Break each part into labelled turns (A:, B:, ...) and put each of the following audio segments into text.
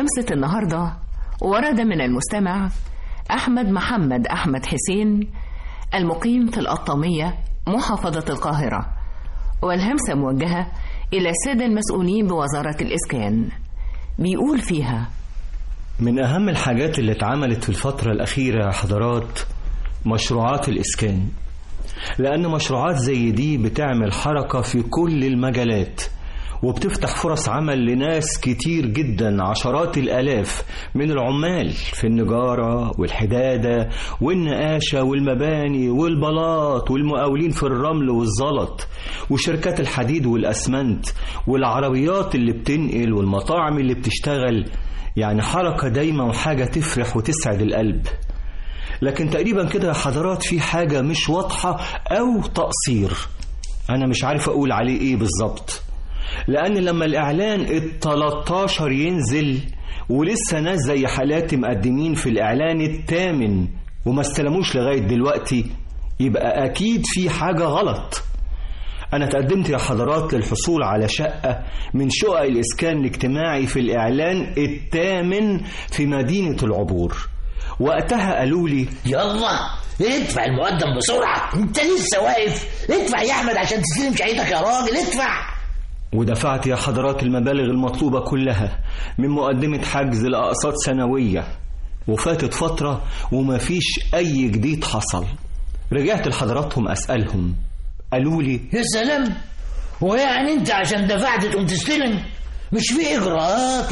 A: همسة النهاردة ورد من المستمع أحمد محمد أحمد حسين المقيم في القطامية محافظة القاهرة والهمسة موجهة إلى السادة المسؤولين بوزارة الإسكان بيقول فيها
B: من أهم الحاجات اللي اتعملت في الفترة الأخيرة يا حضرات مشروعات الإسكان لأن مشروعات زي دي بتعمل حركة في كل المجالات وبتفتح فرص عمل لناس كتير جدا عشرات الآلاف من العمال في النجارة والحدادة والنقاشة والمباني والبلاط والمقاولين في الرمل والزلط وشركات الحديد والأسمنت والعربيات اللي بتنقل والمطاعم اللي بتشتغل يعني حركة دايما وحاجة تفرح وتسعد القلب لكن تقريبا كده يا حضرات في حاجة مش واضحة أو تقصير أنا مش عارف أقول عليه إيه بالظبط لأن لما الإعلان ال 13 ينزل ولسه ناس زي حالاتي مقدمين في الإعلان الثامن وما استلموش لغاية دلوقتي يبقى أكيد في حاجة غلط أنا تقدمت يا حضرات للحصول على شقة من شقق الإسكان الاجتماعي في الإعلان الثامن في مدينة العبور وقتها قالوا لي
C: يلا ادفع المقدم بسرعة انت لسه واقف ادفع يا احمد عشان تستلم شهيتك يا راجل ادفع
B: ودفعت يا حضرات المبالغ المطلوبة كلها من مقدمة حجز لأقساط سنوية وفاتت فترة ومفيش أي جديد حصل رجعت لحضراتهم أسألهم قالوا لي
C: يا سلام هو يعني انت عشان دفعت تقوم تستلم مش في اجراءات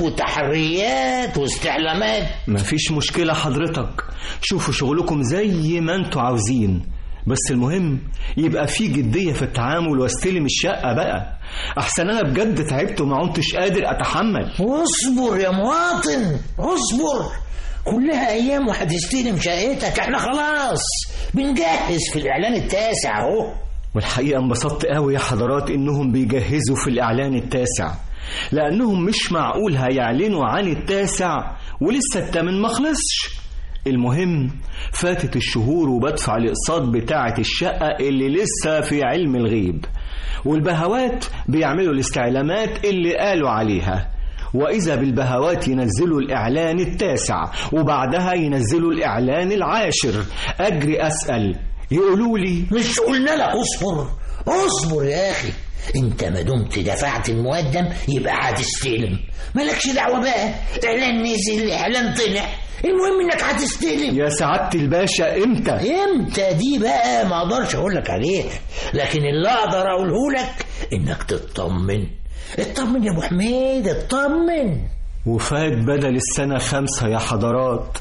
C: وتحريات واستعلامات
B: مفيش مشكلة حضرتك شوفوا شغلكم زي ما انتوا عاوزين بس المهم يبقى في جدية في التعامل واستلم الشقة بقى أحسن أنا بجد تعبت وما عدتش قادر أتحمل
C: اصبر يا مواطن اصبر كلها ايام وهتستلم شقتك احنا خلاص بنجهز في الاعلان التاسع اهو
B: والحقيقة انبسطت قوي يا حضرات إنهم بيجهزوا في الإعلان التاسع لأنهم مش معقول هيعلنوا عن التاسع ولسه التامن ما خلصش المهم فاتت الشهور وبدفع الأقساط بتاعة الشقة اللي لسه في علم الغيب والبهوات بيعملوا الاستعلامات اللي قالوا عليها وإذا بالبهوات ينزلوا الإعلان التاسع وبعدها ينزلوا الإعلان العاشر أجري أسأل يقولوا لي
C: مش قلنا لك اصبر اصبر يا اخي انت ما دمت دفعت المقدم يبقى هتستلم مالكش دعوه بقى اعلان نزل اعلان طلع المهم انك هتستلم
B: يا سعادة الباشا إمتى؟
C: امتى دي بقى ما اقدرش اقول لك عليها لكن اللي اقدر اقوله لك انك تطمن اطمن يا ابو حميد اطمن
B: وفات بدل السنة خمسة يا حضرات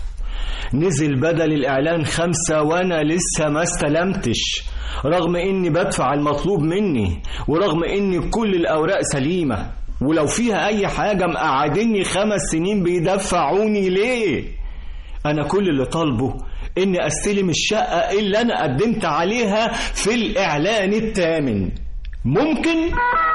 B: نزل بدل الإعلان خمسة وأنا لسه ما استلمتش رغم إني بدفع المطلوب مني ورغم إن كل الأوراق سليمة ولو فيها أي حاجة مقعدني خمس سنين بيدفعوني ليه أنا كل اللي طالبه إني أستلم الشقة اللي أنا قدمت عليها في الإعلان الثامن ممكن؟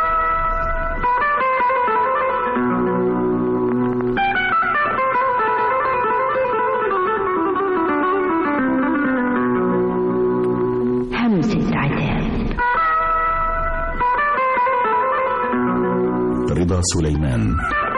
D: همسة عتاب
E: رضا سليمان